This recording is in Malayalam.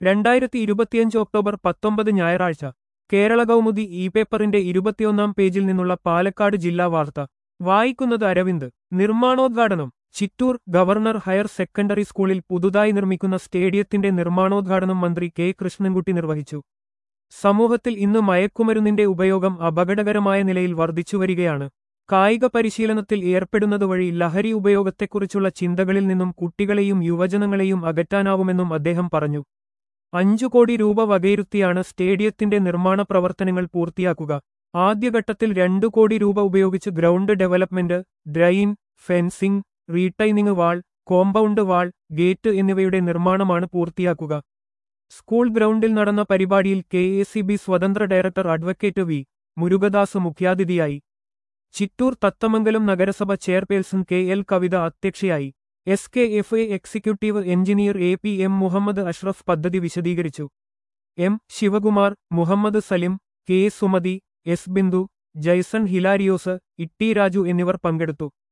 രണ്ടായിരത്തി ഇരുപത്തിയഞ്ച് ഒക്ടോബർ പത്തൊമ്പത് ഞായറാഴ്ച കേരള കൗമുദി ഇ പേപ്പറിന്റെ ഇരുപത്തിയൊന്നാം പേജിൽ നിന്നുള്ള പാലക്കാട് ജില്ലാ വാർത്ത വായിക്കുന്നത് അരവിന്ദ് നിർമ്മാണോദ്ഘാടനം ചിറ്റൂർ ഗവർണർ ഹയർ സെക്കൻഡറി സ്കൂളിൽ പുതുതായി നിർമ്മിക്കുന്ന സ്റ്റേഡിയത്തിന്റെ നിർമ്മാണോദ്ഘാടനം മന്ത്രി കെ കൃഷ്ണൻകുട്ടി നിർവഹിച്ചു സമൂഹത്തിൽ ഇന്ന് മയക്കുമരുന്നിന്റെ ഉപയോഗം അപകടകരമായ നിലയിൽ വർദ്ധിച്ചുവരികയാണ് കായിക പരിശീലനത്തിൽ ഏർപ്പെടുന്നതുവഴി ലഹരി ഉപയോഗത്തെക്കുറിച്ചുള്ള ചിന്തകളിൽ നിന്നും കുട്ടികളെയും യുവജനങ്ങളെയും അകറ്റാനാവുമെന്നും അദ്ദേഹം പറഞ്ഞു അഞ്ചു കോടി രൂപ വകയിരുത്തിയാണ് സ്റ്റേഡിയത്തിന്റെ നിർമ്മാണ പ്രവർത്തനങ്ങൾ പൂർത്തിയാക്കുക ആദ്യഘട്ടത്തിൽ രണ്ടു കോടി രൂപ ഉപയോഗിച്ച് ground development drain fencing retaining wall compound wall gate എന്നിവയുടെ നിർമ്മാണമാണ് പൂർത്തിയാക്കുക സ്കൂൾ ഗ്രൗണ്ടിൽ നടന്ന പരിപാടിയിൽ കെ എ സി ബി സ്വതന്ത്ര ഡയറക്ടർ അഡ്വക്കേറ്റ് വി മുരുകദാസ് മുഖ്യാതിഥിയായി ചിറ്റൂർ തത്തമംഗലം നഗരസഭ ചെയർപേഴ്സൺ കെ എൽ കവിത അധ്യക്ഷയായി S K F A executive engineer A P M Muhammad Ashraf പദ്ധതി വിശദീകരിച്ചു M Sivakumar Muhammad Salim K Sumathi S Bindu Jaison Hilarios Itty Raju എന്നിവർ പങ്കെടുത്തു